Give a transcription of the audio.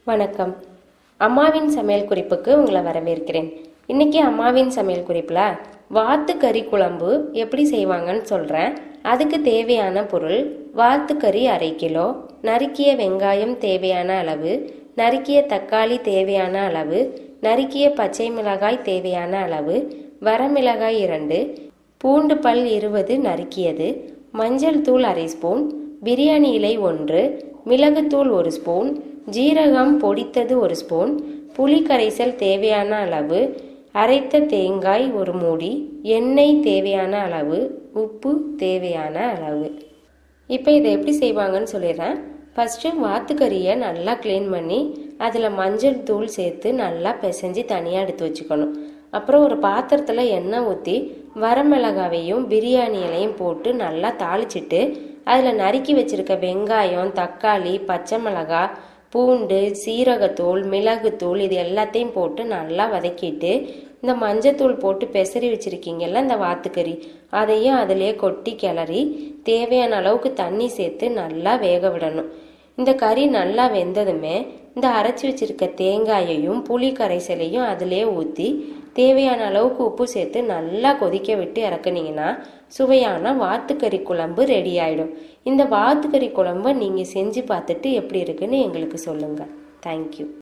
வணக்கம் அம்மாவின் சமையல் குறிப்புக்கு உங்களை வரவேற்கிறேன் இன்னைக்கு அம்மாவின் சமையல் குறிப்பில் வாத்து கறி குழம்பு எப்படி செய்வாங்கன்னு சொல்கிறேன் அதுக்கு தேவையான பொருள் வாத்து கறி அரை கிலோ நறுக்கிய வெங்காயம் தேவையான அளவு நறுக்கிய தக்காளி தேவையான அளவு நறுக்கிய பச்சை மிளகாய் தேவையான அளவு வரமிளகாய் இரண்டு பூண்டு பல் இருபது நறுக்கியது மஞ்சள் தூள் அரை ஸ்பூன் பிரியாணி இலை ஒன்று மிளகுத்தூள் ஒரு ஸ்பூன் ஜீரகம் பொடித்தது ஒரு ஸ்பூன் புளி கரைசல் தேவையான அளவு அரைத்த தேங்காய் ஒரு மூடி எண்ணெய் தேவையான அளவு உப்பு தேவையான அளவு இப்போ இதை எப்படி செய்வாங்கன்னு சொல்லிடுறேன் ஃபஸ்ட்டு வாத்துக்கறியை நல்லா க்ளீன் பண்ணி அதில் மஞ்சள் தூள் சேர்த்து நல்லா பிசைஞ்சு தனியாக எடுத்து வச்சுக்கணும் அப்புறம் ஒரு பாத்திரத்தில் எண்ணெய் ஊற்றி வரமிளகாவையும் பிரியாணி இலையும் போட்டு நல்லா தாளிச்சிட்டு அதில் நறுக்கி வச்சிருக்க வெங்காயம் தக்காளி பச்சை மிளகாய் பூண்டு சீரகத்தூள் மிளகுத்தூள் இது எல்லாத்தையும் போட்டு நல்லா வதக்கிட்டு இந்த மஞ்சத்தூள் போட்டு பெசரி வச்சிருக்கீங்கல்ல இந்த வாத்துக்கறி அதையும் அதிலே கொட்டி கிளறி தேவையான அளவுக்கு தண்ணி சேர்த்து நல்லா வேக விடணும் இந்த கறி நல்லா வெந்ததுமே இந்த அரைச்சி வச்சிருக்க தேங்காயையும் புளி கரைசலையும் அதிலே ஊற்றி தேவையான அளவுக்கு உப்பு சேர்த்து நல்லா கொதிக்க விட்டு இறக்குனீங்கன்னா சுவையான வாத்துக்கறி குழம்பு ரெடி ஆயிடும் இந்த வாத்துக்கறி குழம்பை நீங்கள் செஞ்சு பார்த்துட்டு எப்படி இருக்குன்னு எங்களுக்கு சொல்லுங்கள் தேங்க்யூ